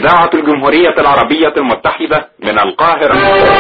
إذاعة الجمهورية العربية المتحدة من القاهرة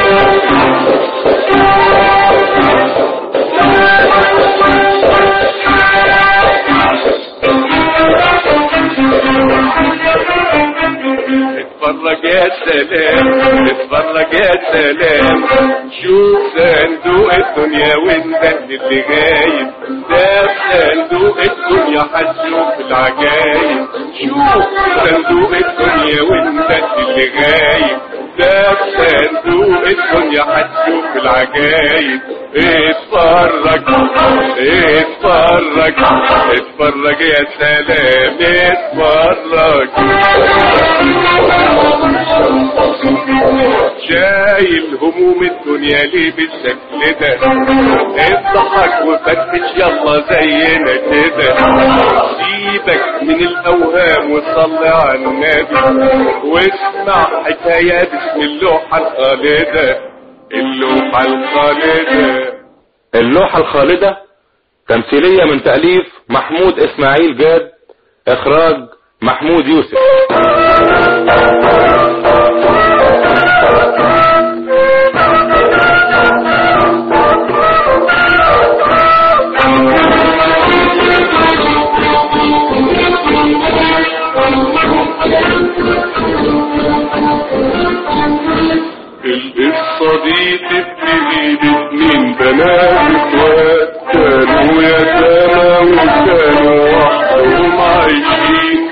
اتفرج يا سلام اتفرج يا سلام شوف صندوق الدنيا وانت اللي غايب ده صندوق الدنيا هتشوف العجايب شوف صندوق الدنيا وانت اللي غايب ده صندوق الدنيا هتشوف العجايب اتفرج اتفرج اتفرج يا سلام اتفرج شايل هموم الدنيا ليه بالشكل ده اضحك وفتش يلا زينا كده سيبك من الاوهام وصلي على النبي واسمع حكاية باسم اللوحة الخالدة اللوحة الخالدة اللوحة الخالدة تمثيلية من تأليف محمود إسماعيل جاد إخراج محمود يوسف القصة دي تبتدي باتنين بنات اخوات كانوا يتامى وكانوا وحدهم عايشين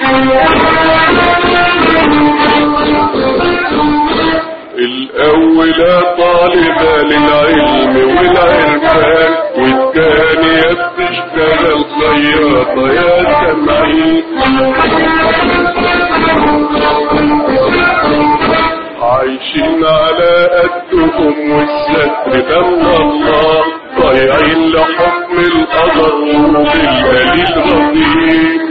الأولى طالبة للعلم والعرفان والتانية بتشتغل خياطة يا سامعين عايشين على قدهم والستر دم الله ضايعين لحكم القدر وبالقليل رضيين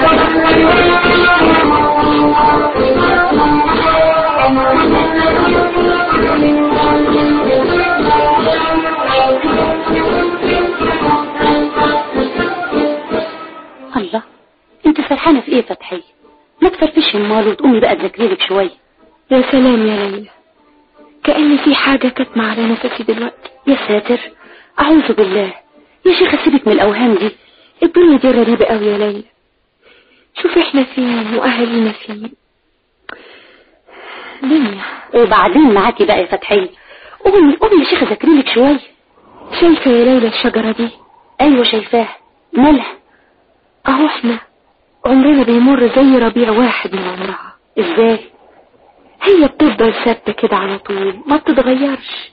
الله انت فرحانة في ايه يا فتحية ما تفرفش المال وتقومي بقى تذاكري لك شوية يا سلام يا ليلى كأن في حاجة كاتمة على نفسي دلوقتي يا ساتر اعوذ بالله يا شيخة سيبك من الاوهام دي الدنيا دي غريبة قوي يا ليلى شوف احنا فين واهالينا فين دنيا وبعدين معاكي بقى يا فتحية قومي قومي يا شيخة ذاكري لك شوية شايفة يا ليلى الشجرة دي ايوه شايفاها مالها اهو احنا عمرنا بيمر زي ربيع واحد من عمرها ازاي هي بتفضل ثابتة كده على طول ما بتتغيرش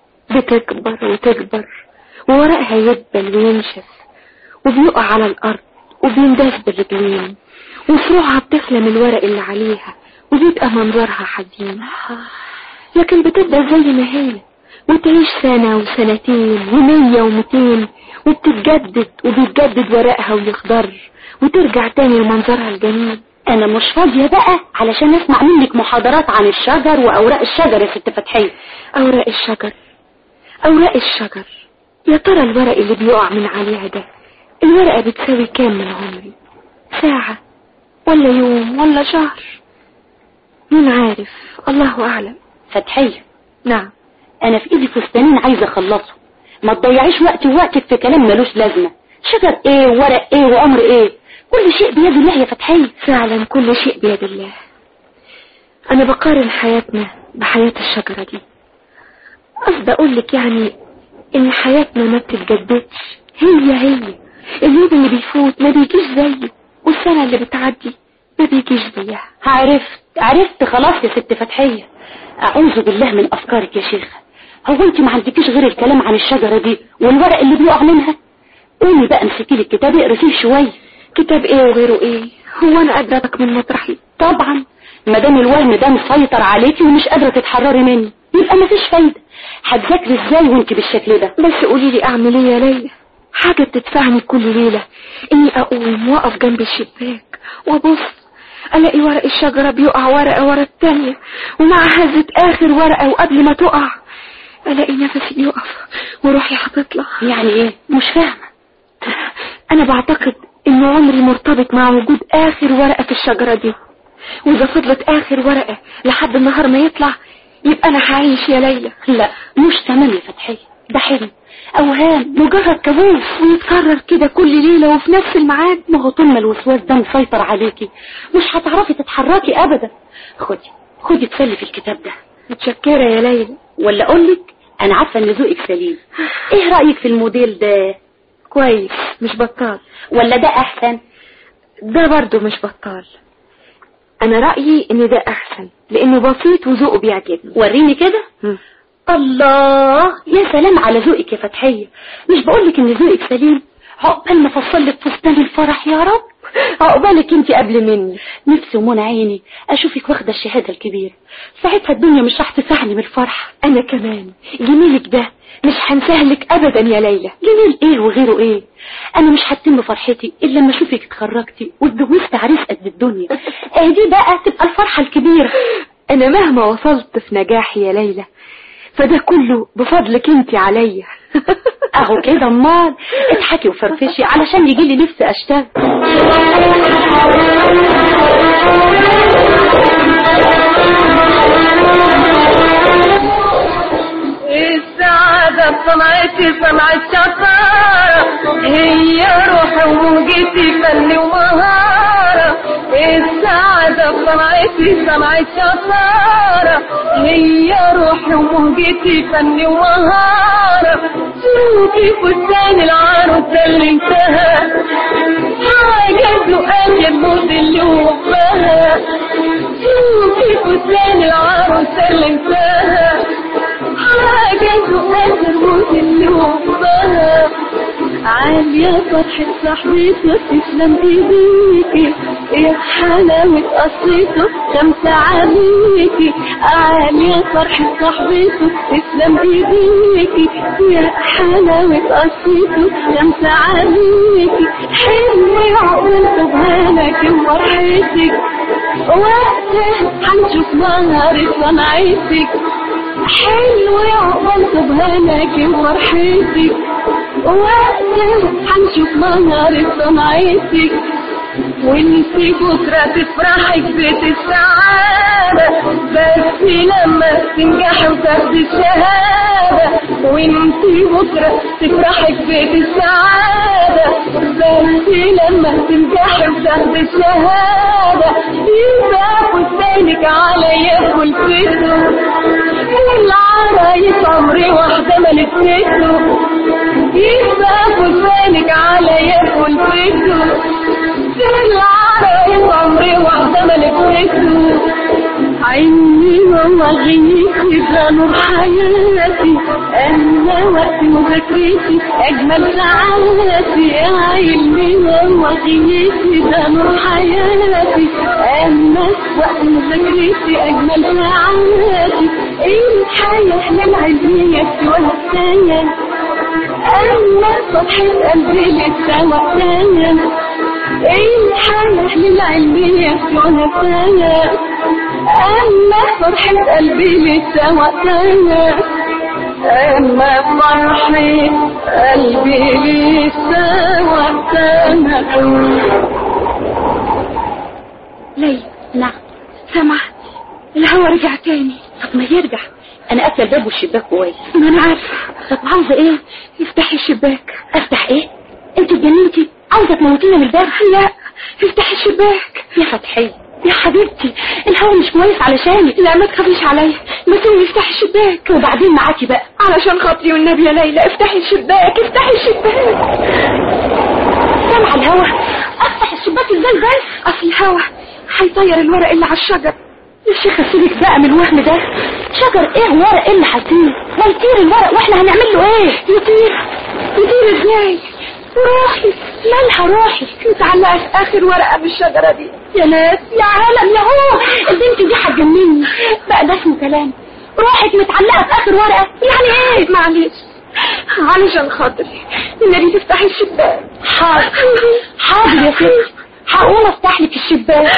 بتكبر وتكبر وورقها يدبل وينشف وبيقع على الأرض وبينداس بالرجلين وفروعها بتخلى من الورق اللي عليها وبيبقى منظرها حزين لكن بتفضل زي ما هي وتعيش سنة وسنتين ومية ومتين وبتتجدد وبيتجدد ورقها ويخضر وترجع تاني لمنظرها الجميل انا مش فاضية بقى علشان اسمع منك محاضرات عن الشجر واوراق الشجر يا ست فتحية أوراق الشجر أوراق الشجر يا ترى الورق اللي بيقع من عليها ده الورقة بتساوي كام من عمري ساعة ولا يوم ولا شهر مين عارف الله أعلم فتحية نعم انا في ايدي فستانين عايزة اخلصه ما تضيعيش وقت ووقتك في كلام ملوش لازمة شجر ايه وورق ايه وعمر ايه كل شيء بيد الله يا فتحية فعلا كل شيء بيد الله أنا بقارن حياتنا بحياة الشجرة دي قصدي أقول لك يعني إن حياتنا ما بتتجددش هي هي اليوم اللي بيفوت ما بيجيش زيه والسنة اللي بتعدي ما بيجيش زيها عرفت عرفت خلاص يا ست فتحية اعوذ بالله من افكارك يا شيخة هو انت ما عندكيش غير الكلام عن الشجرة دي والورق اللي بيقع منها قومي بقى امسكي لي الكتاب اقري فيه شوية كتاب إيه وغيره إيه هو أنا أدرك من مطرحي طبعا ما دام الوهم ده مسيطر عليكي ومش قادرة تتحرري منه يبقى مفيش فايدة هتذاكري ازاي وانت بالشكل ده بس قولي لي أعمل إيه يا ليلى حاجة بتدفعني كل ليلة إني أقوم وأقف جنب الشباك وأبص ألاقي ورق الشجرة بيقع ورقة ورا التانية ومع هزة آخر ورقة وقبل ما تقع ألاقي نفسي بيقف وروحي هتطلع يعني ايه مش فاهمة أنا بعتقد إن عمري مرتبط مع وجود آخر ورقة في الشجرة دي واذا فضلت اخر ورقة لحد النهار ما يطلع يبقى انا هعيش يا ليلى لا مش تمام يا فتحية ده حلم اوهام مجرد كابوس ويتكرر كده كل ليلة وفي نفس الميعاد ما هو طول ما الوسواس ده مسيطر عليكي مش هتعرفي تتحركي ابدا خدي خدي تسلي في الكتاب ده متشكرة يا ليلى ولا اقولك انا عارفه ان ذوقك سليم ايه رايك في الموديل ده كويس مش بطال ولا ده احسن ده برضه مش بطال انا رأيي ان ده احسن لانه بسيط وذوقه بيعجبني وريني كده مم. الله يا سلام على ذوقك يا فتحية مش بقولك ان ذوقك سليم عقبال ما فصل لك فستان الفرح يا رب عقبالك انت قبل مني نفسي ومنى عيني اشوفك واخده الشهاده الكبيره ساعتها الدنيا مش راح تسعني من الفرح انا كمان جميلك ده مش هنسهلك ابدا يا ليلى جميل ايه وغيره ايه انا مش هتم فرحتي الا لما اشوفك اتخرجتي واتجوزت عريس قد الدنيا اه دي بقى تبقى الفرحه الكبيره انا مهما وصلت في نجاحي يا ليلى فده كله بفضلك انت عليا اهو كده امال اضحكي وفرفشي علشان يجي لي نفسي اشتغل السعادة بصنعتي صنعة شطارة هي روح وموجتي فن ومهارة السعادة بصنعتي صنعة شطارة هي روح وموجتي فن ومهارة شوفي فستان العروسة اللي انتهى حاجة ذوقات الموت اللي وفاها شوفي فستان العروسة اللي انتهى حاجة ذوقات الموت اللي وفاها عالية فرحة صاحبتك تسلم ايديكي يا حلاوة قصيته خمسة عليكي عالية فرحة صاحبتك تسلم ايديكي يا حلاوة قصيته خمسة عليكي حلوة عقول سبحانك وفرحتك وقتها هنشوف نهار صنعتك حلوة عقبال سبحانك وفرحتك وقتها هنشوف نهار صنعتك وانتي بكرة تفرحي ببيت السعادة بس لما تنجحي وتاخدي الشهادة وانتي بكرة تفرحي ببيت السعادة بس لما تنجحي وتاخدي الشهادة يبقى فستانك عليا كلفته العرايس عمري واحدة ما لبسته يبقى فستانك عليا كلفته العرايس عمري واحدة ما لبسته عيني ووجهي ده نور حياتي أنا وقت مذاكرتي أجمل ساعاتي عيني ووجهي ده نور حياتي أنا وقت مذاكرتي أجمل ساعاتي الحياة للعلمية ولا الثانية أنا صبحة قلبي لسه وقتها الحياة للعلمية ولا الثانية أما فرحة قلبي لسه وقتها أما فرحة قلبي لسه وقتها ليلى نعم سمعت الهوا رجع تاني طب ما يرجع انا قافله الباب والشباك كويس ما انا عارفة طب عاوزه ايه افتحي الشباك افتح ايه انت اتجننتي عاوزه تموتيني من الباب لا افتحي الشباك يا فتحية يا حبيبتي الهوا مش كويس علشانك لا ما تخافيش عليا ما تقومي افتحي الشباك وبعدين معاكي بقى علشان خاطري والنبي يا ليلى افتحي الشباك افتحي الشباك سامعه الهوا افتح الشباك ازاي بس اصل الهوا هيطير الورق اللي على الشجر يا شيخة سيبك بقى من الوهم ده شجر ايه ورق ايه اللي هيطير هيطير الورق واحنا هنعمل له ايه يطير يطير ازاي روحي مالها روحي متعلقة في اخر ورقة بالشجرة دي يا ناس يا عالم يا هو البنت دي هتجنني بقى ده اسمه كلام روحك متعلقة في اخر ورقة يعني ايه معلش علشان خاطري النبي تفتحي الشباك حاضر حاضر يا ستي هقوم افتح لك الشباك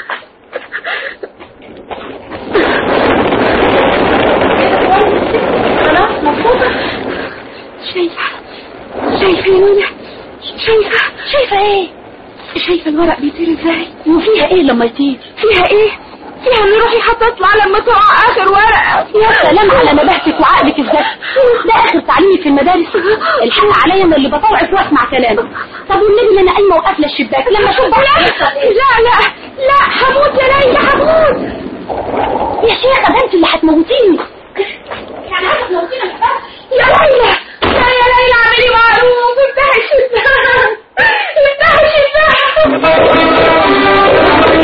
خلاص مبسوطة شايفة شايفة يا نونة شايفة شايفة ايه شايفة الورق بيطير ازاي وفيها ايه لما يطير في فيها ايه فيها ان روحي هتطلع لما تقع اخر ورقه يا سلام على نباهتك وعقلك الذكي ده اخر تعليمي في المدارس الحق عليا انا اللي بطوعك واسمع كلامك طب والنبي ما انا قايمه وقافله الشباك لما اشوف لا لا لا هموت يا ليلى هموت يا شيخه ده انت اللي هتموتيني يعني عايزه تموتيني يا ليلى لا يا ليلى اعملي معروف افتحي الشباك افتحي الشباك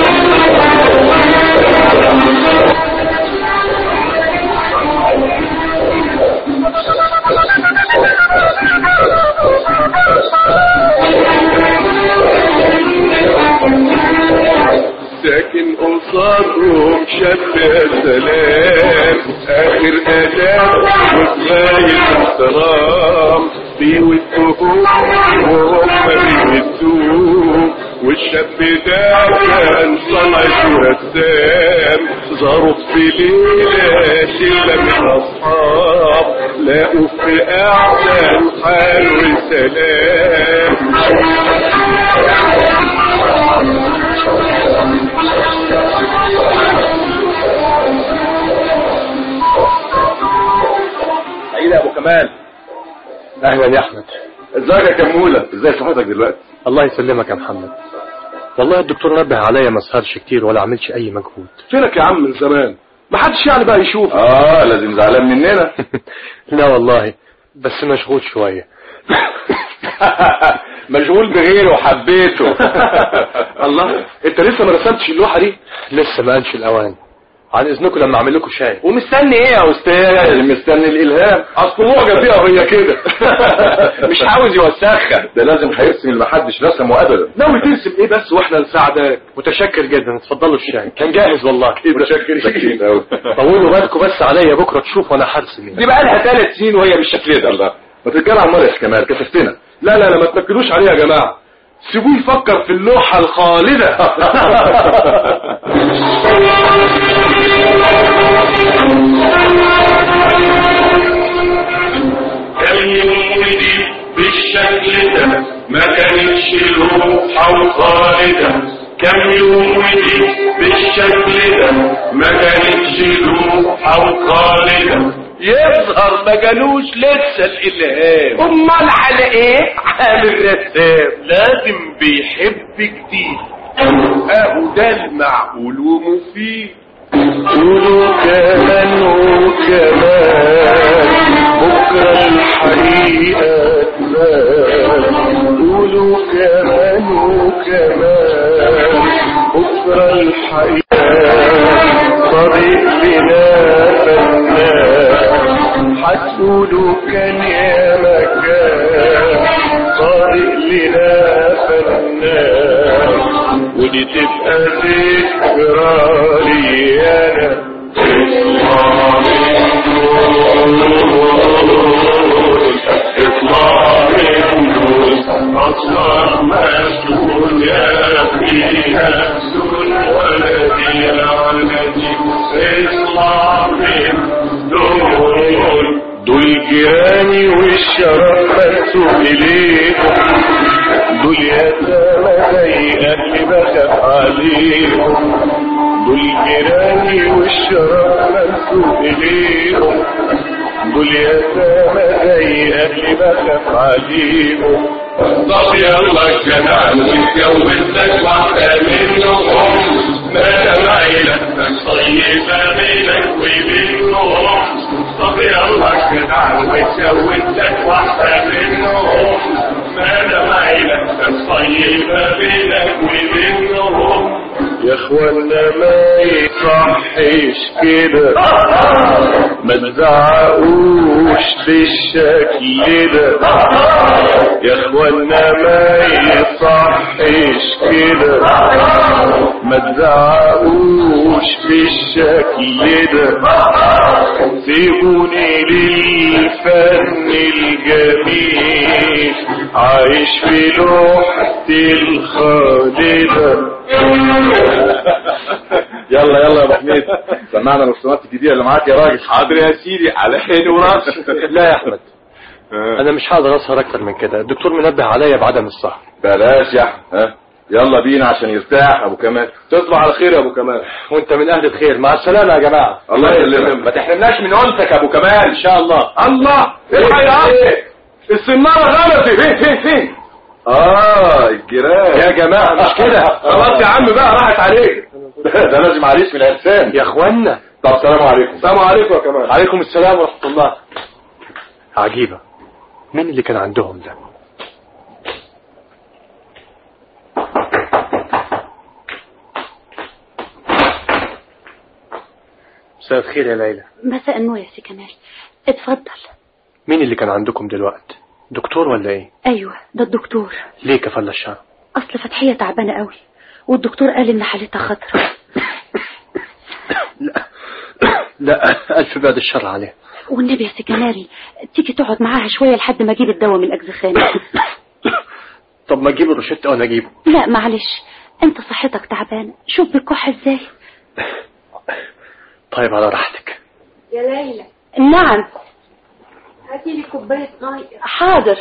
ساكن قصادهم شاب يا سلام اخر اداب وصغاية احترام بيودوهم وهم بيودوهم والشاب ده كان صنعة رسام ظروف في ليلة شلة من أصحاب لقوا في أحسن حال وسلام سعيد يا ابو كمال اهلا يا احمد ازيك يا كموله ازاي صحتك دلوقتي الله يسلمك يا محمد والله الدكتور نبه عليا ما اسهرش كتير ولا عملش اي مجهود فينك يا عم من زمان ما حدش يعني بقى يشوف اه لازم زعلان مننا لا والله بس مشغول شوية مشغول بغيره وحبيته الله انت لسه ما رسمتش اللوحه دي لسه ما قالش الاوان عن اذنكم لما اعمل لكم شاي ومستني ايه يا استاذ مستني الالهام اصل معجب بيها وهي كده مش عاوز يوسخها ده لازم هيرسم اللي محدش رسمه ابدا ناوي ترسم ايه بس واحنا نساعدك متشكر جدا اتفضلوا الشاي كان جاهز والله متشكرين قوي طولوا بالكم بس عليا بكره تشوفوا انا هرسم ايه دي بقى لها ثلاث سنين وهي بالشكل ده الله ما تتجرع عمال يا كمال كسفتنا لا لا لا ما تنكدوش عليه يا جماعه سيبوه يفكر في اللوحه الخالده كم يولد بالشكل ده ما كانتش لوحة وخالدة كم يولد بالشكل ده ما كانتش لوحة وخالدة يظهر ما جالوش لسه الالهام امال على ايه عامل رسام لازم بيحب جديد اهو ده المعقول ومفيد قولوا كمان وكمان بكرة الحقيقة تبان قولوا كمان وكمان بكرة الحقيقة طريق بنا فنان هتقولوا كان يا مكان طريق لنا فنان ودي تبقى ذكرى لي انا اطلع من دول اصلا مسؤول يا فيها سول ولدي عنتي اطلع من دول دول جيراني والشرف مسؤول اليهم دول يتامى زي اهلي بخاف عليهم دول جيراني والشرف منسوب اليهم دول يتامى زي اهلي بخاف عليهم طب يلا كمان واتجوز لك واحدة منهم ما دام عيلتك طيبة بينك وبينهم طب يلا كمان واتجوز لك واحدة منهم ما دام عيلتك طيبة بينك وبينهم يا اخوانا ما يصحش كده ما تزعقوش بالشكل ده يا اخوانا ما يصحش كده ما تزعقوش بالشكل ده سيبوني للفن الجميل عايش في لوحتي الخالده يلا يلا يا ابو حميد سمعنا الرسومات الجديده اللي معاك يا راجل حاضر يا سيدي على عيني وراسي لا يا احمد انا مش هقدر اسهر اكتر من كده الدكتور منبه عليا بعدم السهر بلاش يا احمد ها يلا بينا عشان يرتاح ابو كمال تصبح على خير يا ابو كمال وانت من اهل الخير مع السلامة يا جماعة الله يسلمك ما تحرمناش من انسك يا ابو كمال ان شاء الله الله الحق يا عم السنارة غلطت فين فين فين اه الجيران يا جماعة مش كده خلاص يا عم بقى راحت عليك ده لازم عريس من الانسان يا اخوانا طب سلام عليكم السلام عليكم يا كمال عليكم السلام ورحمة الله عجيبة مين اللي كان عندهم ده مساء الخير يا ليلى مساء النور يا سي كمال اتفضل مين اللي كان عندكم دلوقتي دكتور ولا ايه ايوه ده الدكتور ليه كفل الشر اصل فتحية تعبانة قوي والدكتور قال ان حالتها خطر لا لا الف بعد الشر عليه والنبي يا سي كمال تيجي تقعد معاها شوية لحد ما اجيب الدواء من الاجزخان طب ما تجيب الروشتة وانا اجيبه لا معلش انت صحتك تعبانة شوف بتكح ازاي طيب على راحتك يا ليلى نعم هاتي لي كوبايه ميه حاضر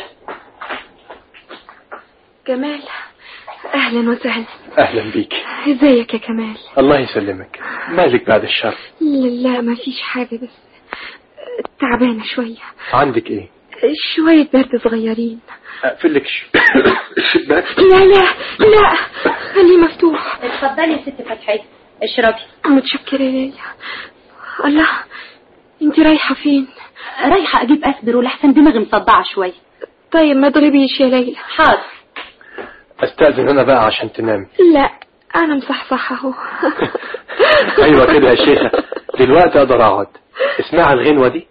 كمال اهلا وسهلا اهلا بيك ازيك يا كمال الله يسلمك مالك بعد الشر لا لا ما فيش حاجه بس تعبانه شويه عندك ايه شويه برد صغيرين اقفل لك ش- الشباك لا لا لا خليه مفتوح اتفضلي يا ست فتحية اشربي متشكره يا ليلى الله انت رايحه فين رايحة اجيب اسبر ولحسن دماغي مصدعة شوية طيب ما تغيبيش يا ليلى حاضر استاذن انا بقى عشان تنامي لا انا مصحصحه اهو ايوه كده يا شيخة دلوقتي اقدر اقعد اسمعي الغنوة دي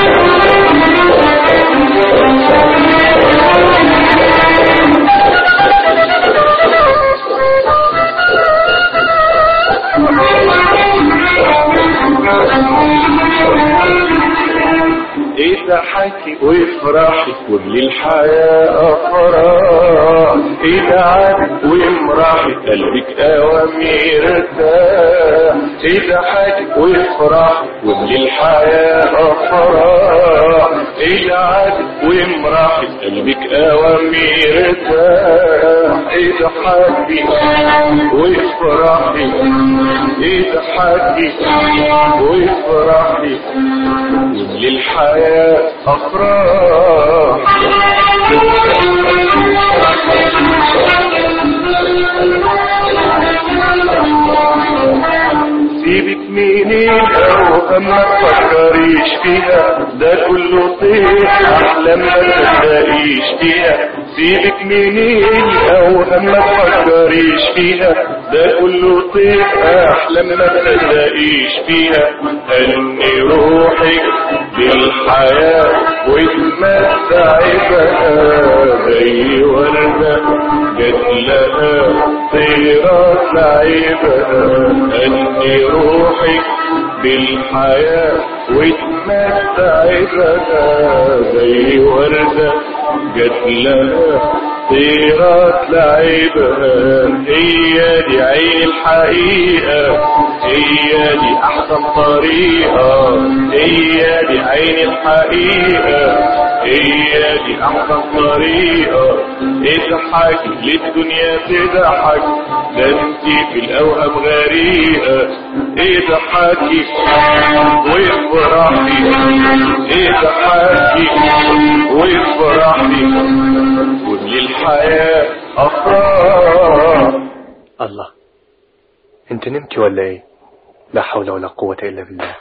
اضحكي وافرحي كل الحياة افراح اضحكي وامرحي قلبك اوامر ارتاح اضحكي وافرحي كل الحياة افراح اضحكي وامرحي قلبك اوامر ارتاح اضحكي وافرحي اضحكي وافرحي للحياة أفراح سيبك منين أوهام ما تفكريش فيها ده كله طيح أحلام ما تلاقيش فيها سيبك منين أوهام ما تفكريش فيها ده كله طيح أحلام ما تلاقيش فيها هني روحك بالحياة وتمتعي بها زي وردة جت لها طيرة لعيبها هني روحك بالحياة وتمتعي بها زي وردة جت لها طيرات لعيبها هي دي عين الحقيقة هي دي أحسن طريقة هي دي عين الحقيقة هي دي أحسن طريقة اضحك للدنيا تضحك ده انت في الأوهام غريقة اضحكي وافرحي اضحكي وافرحي وللحياة أفراح الله انت نمتي ولا ايه لا حول ولا قوة الا بالله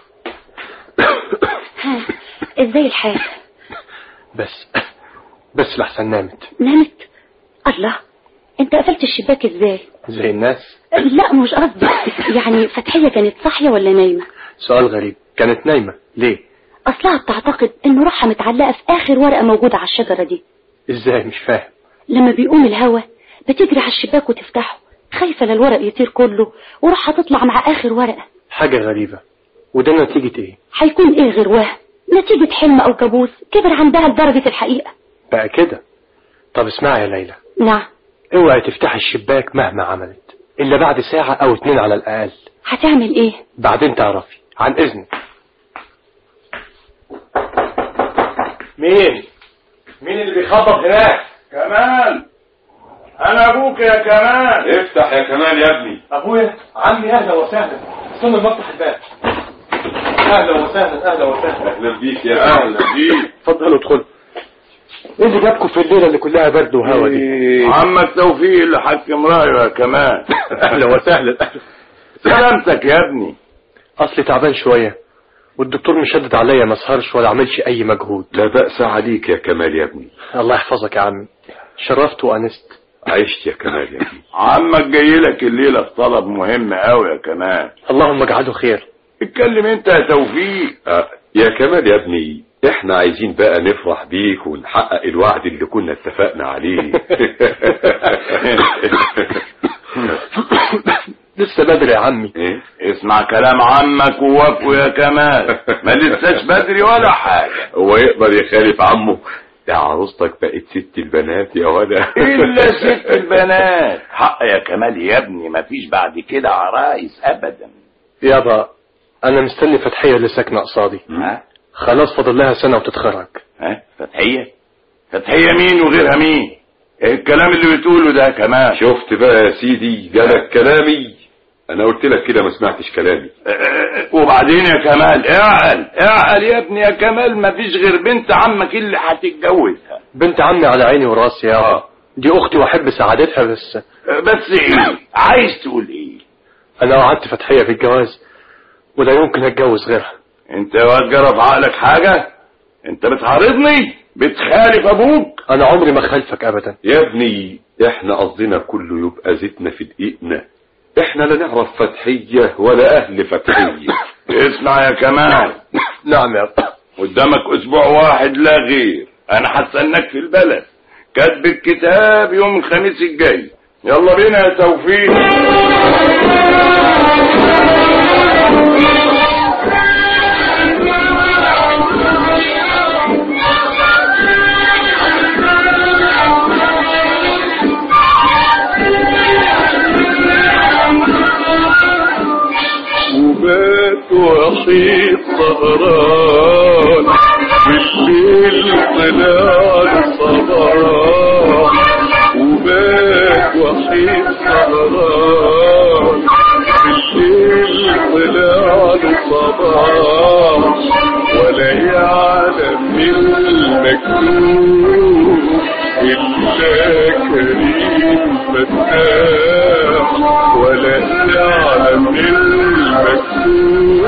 ها ازاي الحال بس بس لحسن نامت نامت الله انت قفلت الشباك ازاي زي الناس لا مش قصدي يعني فتحية كانت صاحية ولا نايمة سؤال غريب كانت نايمة ليه اصلها بتعتقد ان روحها متعلقة في اخر ورقة موجودة على الشجرة دي ازاي مش فاهم لما بيقوم الهوا بتجري على الشباك وتفتحه خايفة لا الورق يطير كله وروحها تطلع مع اخر ورقة حاجة غريبة وده نتيجة ايه هيكون ايه غير وهم نتيجة حلم او كابوس كبر عندها لدرجة الحقيقة بقى كده طب اسمعي يا ليلى نعم اوعي تفتحي الشباك مهما عملت الا بعد ساعة او اتنين على الاقل هتعمل ايه بعدين تعرفي عن اذنك مين مين اللي بيخبط هناك كمال انا ابوك يا كمال افتح يا كمال يا ابني ابويا عمي اهلا وسهلا استنى ما افتح الباب اهلا وسهلا اهلا وسهلا اهلا بيك يا اهلا بيك اتفضلوا ادخلوا ايه اللي جابكم في الليله اللي كلها برد وهوا دي عمك توفيق اللي حكم رايه يا كمال اهلا وسهلا سلامتك يا ابني اصلي تعبان شويه والدكتور مشدد عليا ما اسهرش ولا اعملش اي مجهود لا بأس عليك يا كمال يا ابني الله يحفظك يا عمي شرفت وانست عشت يا كمال يا ابني عمك جاي لك الليله في طلب مهم قوي يا كمال اللهم اجعله خير اتكلم انت يا توفيق آه، يا كمال يا ابني احنا عايزين بقى نفرح بيك ونحقق الوعد اللي كنا اتفقنا عليه لسه بدري يا عمي ايه اسمع كلام عمك ووافقه يا كمال ما لساش بدري ولا حاجه هو يقدر يخالف عمه ده عروستك بقت ست البنات يا ولا الا ست البنات حق يا كمال يا ابني مفيش بعد كده عرايس ابدا يابا انا مستني فتحيه اللي ساكنه قصادي ها خلاص فاضل لها سنه وتتخرج ها فتحيه فتحيه مين وغيرها مين ايه الكلام اللي بتقوله ده يا كمال شفت بقى يا سيدي جالك كلامي انا قلت لك كده ما سمعتش كلامي اه، وبعدين يا كمال اعقل اعقل يا ابني يا كمال مفيش غير بنت عمك اللي هتتجوزها بنت عمي على عيني وراسي يابا آه. دي اختي واحب سعادتها بس اه، بس ايه عايز تقول ايه انا وعدت فتحيه في الجواز ولا يمكن اتجوز غيرها انت يا واد جرى في عقلك حاجه انت بتعارضني بتخالف ابوك انا عمري ما خالفك ابدا يا ابني احنا قصدنا كله يبقى زيتنا في دقيقنا احنا لا نعرف فتحية ولا اهل فتحية اسمع يا كمال نعم يابا قدامك اسبوع واحد لا غير انا هستناك في البلد كاتب الكتاب يوم الخميس الجاي يلا بينا يا توفيق وبات وحيد سهران بالليل طلع الصباح وبات وحيد سهران بالليل طلع الصباح ولا يعلم المكتوب إلا كريم فتاح ولا يعلم المكتوب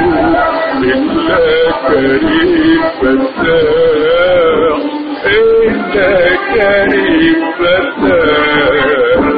إلا كريم فتاح إلا كريم فتاح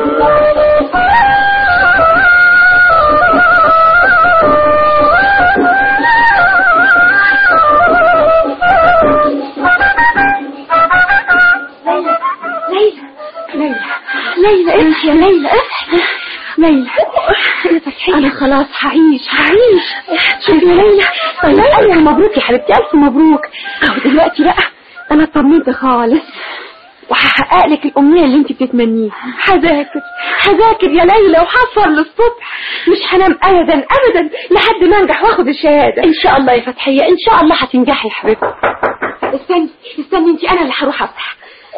ليلى ليلى ليلى اصحي يا ليلى اصحي ليلى يا فتحية انا خلاص هعيش هعيش شوفي يا ليلى ليلى مبروك يا حبيبتي الف مبروك اهو دلوقتي بقى انا اطمنت خالص وهحقق لك الامنيه اللي انت بتتمنيها هذاكر هذاكر يا ليلى وهسهر للصبح مش هنام ابدا ابدا لحد ما انجح واخد الشهاده ان شاء الله يا فتحيه ان شاء الله هتنجحي يا حبيبتي استني استني انت انا اللي هروح افتح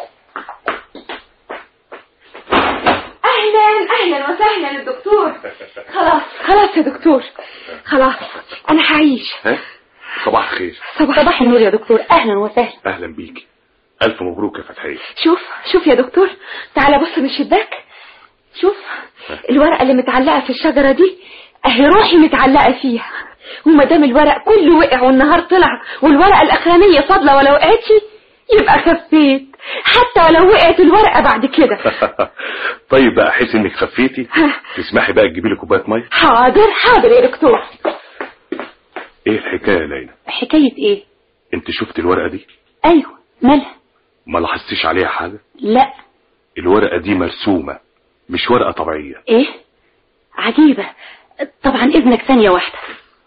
اهلا اهلا وسهلا يا دكتور خلاص خلاص يا دكتور خلاص انا هعيش ها صباح الخير صباح صباح النور يا دكتور اهلا وسهلا اهلا بيك الف مبروك يا فتحية شوف شوف يا دكتور تعالى بص من الشباك شوف الورقة اللي متعلقة في الشجرة دي اهي روحي متعلقة فيها وما دام الورق كله وقع والنهار طلع والورقة الأخرانية فاضلة ولا وقعتش يبقى خفيت حتى ولو وقعت الورقة بعد كده طيب بقى احس انك خفيتي ها. تسمحي بقى تجيبي لي كوبايه ميه حاضر حاضر يا دكتور ايه الحكايه يا ليلى حكايه ايه انت شفت الورقه دي ايوه مالها ما لاحظتيش عليها حاجه لا الورقه دي مرسومه مش ورقه طبيعيه ايه عجيبه طبعا اذنك ثانيه واحده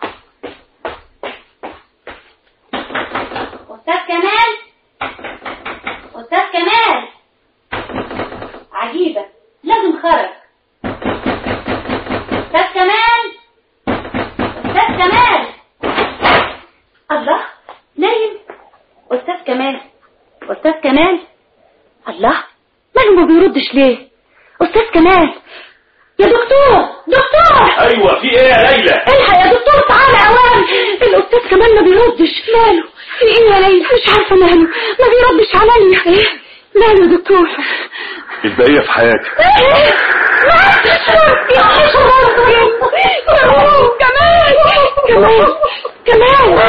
أستاذ كمال أستاذ كمال عجيبة لازم خرج أستاذ كمال أستاذ كمال الله نايم استاذ كمال استاذ كمال الله ماله ما بيردش ليه استاذ كمال يا دكتور دكتور ايوه في ايه يا ليلى الحق يا دكتور تعالى اوام الاستاذ كمال ما بيردش ماله في ايه يا ليلى مش عارفه ماله ما بيردش عليا ايه ماله يا دكتور البقية في حياتي كمال كمال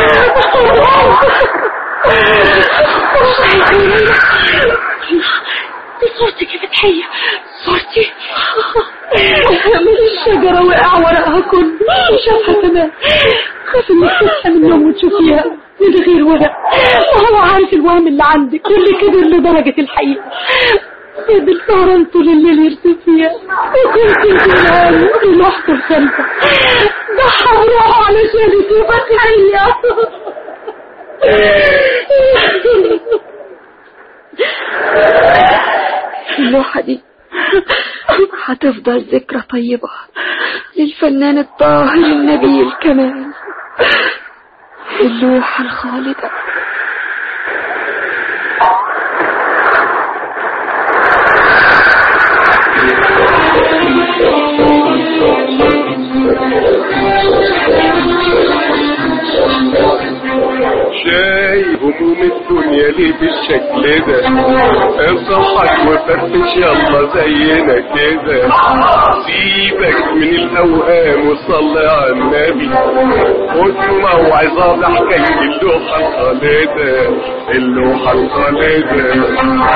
دي صورتك يا فتحية صورتي من الشجرة وقع ورقها كله شافها كمان خاف انك تصحى من النوم وتشوفيها من غير ورق وهو عارف الوهم اللي عندك واللي كبر لدرجة الحقيقة سيد السهران طول الليل يرسم فيها وكنت زمان لوحده الخمسة ضحى بروحه علشان يشوف فتحية اللوحة دي هتفضل ذكرى طيبة للفنان الطاهر النبيل كمان اللوحة الخالدة شايف هموم الدنيا ليه بالشكل ده اصحك وفرفش يلا زينا كده سيبك من الاوهام وصلي على النبي خد موعظة بحكاية اللوحة الخالدة اللوحة الخالدة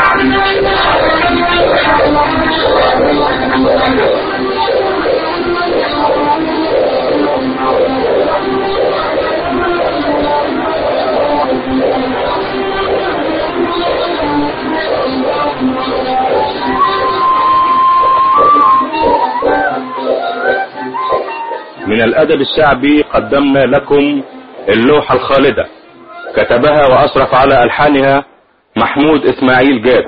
من الأدب الشعبي قدمنا لكم اللوحة الخالدة كتبها وأشرف على ألحانها محمود إسماعيل جاد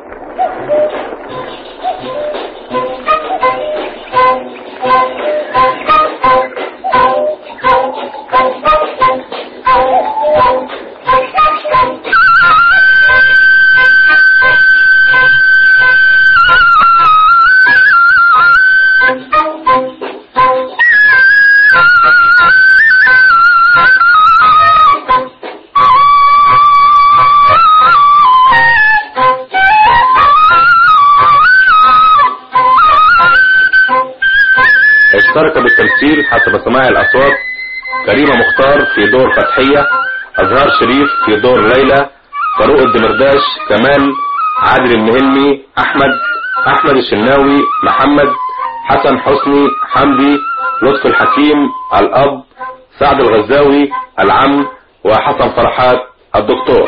اشترك بالتمثيل حسب سماع الأصوات كريمة مختار في دور فتحية أزهار شريف في دور ليلى فاروق الدمرداش كمال عادل المهلمي أحمد أحمد الشناوي محمد حسن حسني حمدي لطفي الحكيم الأب سعد الغزاوي العم وحسن فرحات الدكتور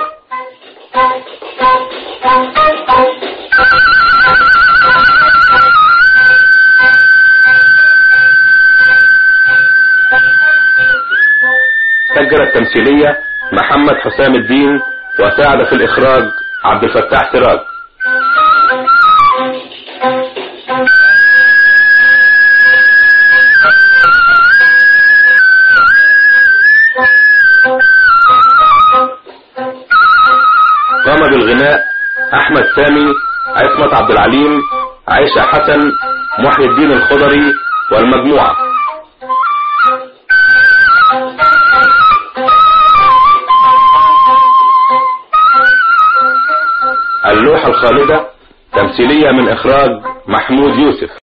سجل التمثيلية محمد حسام الدين وساعد في الإخراج عبد الفتاح سراج قام بالغناء أحمد سامي عصمت عبد العليم عائشة حسن محي الدين الخضري والمجموعة اللوحة الخالدة تمثيلية من إخراج محمود يوسف